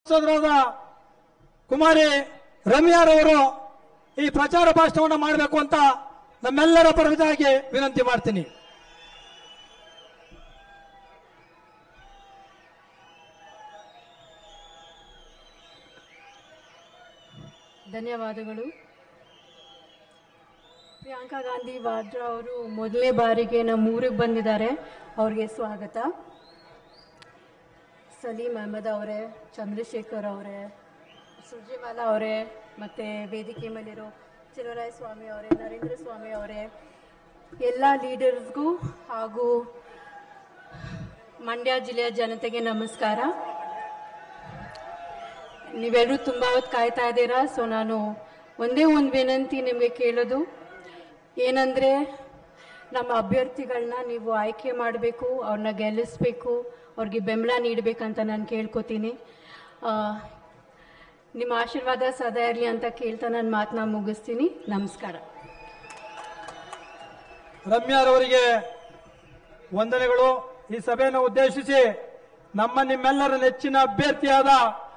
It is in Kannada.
ಸಹೋದರಾದ ಕುಮಾರಿ ರಮ್ಯಾರವರು ಈ ಪ್ರಚಾರ ಭಾಷಣವನ್ನು ಮಾಡಬೇಕು ಅಂತ ನಮ್ಮೆಲ್ಲರ ಪರವಾಗಿ ವಿನಂತಿ ಮಾಡ್ತೀನಿ ಧನ್ಯವಾದಗಳು ಪ್ರಿಯಾಂಕಾ ಗಾಂಧಿ ವಾದ್ರಾ ಅವರು ಮೊದಲನೇ ಬಾರಿಗೆ ನಮ್ಮ ಊರಿಗೆ ಬಂದಿದ್ದಾರೆ ಅವ್ರಿಗೆ ಸ್ವಾಗತ ಸಲೀಂ ಅಹಮದ್ ಅವರೇ ಚಂದ್ರಶೇಖರ್ ಅವರೇ ಸುರ್ಜೇವಾಲಾ ಅವರೇ ಮತ್ತು ವೇದಿಕೆ ಮೇಲಿರೋ ಚಿನ್ನರಾಯ ಸ್ವಾಮಿ ಅವರೇ ನರೇಂದ್ರ ಸ್ವಾಮಿ ಅವರೇ ಎಲ್ಲ ಲೀಡರ್ಸ್ಗೂ ಹಾಗೂ ಮಂಡ್ಯ ಜಿಲ್ಲೆಯ ಜನತೆಗೆ ನಮಸ್ಕಾರ ನೀವೆಲ್ಲರೂ ತುಂಬ ಹೊತ್ತು ಕಾಯ್ತಾ ಇದ್ದೀರಾ ಸೊ ನಾನು ಒಂದೇ ಒಂದು ವಿನಂತಿ ನಿಮಗೆ ಕೇಳೋದು ಏನಂದರೆ ನಮ್ಮ ಅಭ್ಯರ್ಥಿಗಳನ್ನ ನೀವು ಆಯ್ಕೆ ಮಾಡಬೇಕು ಅವ್ರನ್ನ ಗೆಲ್ಲಿಸ್ಬೇಕು ಅವ್ರಿಗೆ ಬೆಂಬಲ ನೀಡಬೇಕಂತ ನಾನು ಕೇಳ್ಕೊತೀನಿ ಆ, ನಿಮ್ಮ ಆಶೀರ್ವಾದ ಸದಾ ಇರಲಿ ಅಂತ ಕೇಳ್ತಾ ನನ್ನ ಮಾತನ್ನ ಮುಗಿಸ್ತೀನಿ ನಮಸ್ಕಾರ ರಮ್ಯಾರವರಿಗೆ ವಂದನೆಗಳು ಈ ಸಭೆಯನ್ನು ಉದ್ದೇಶಿಸಿ ನಮ್ಮ ನಿಮ್ಮೆಲ್ಲರ ನೆಚ್ಚಿನ ಅಭ್ಯರ್ಥಿಯಾದ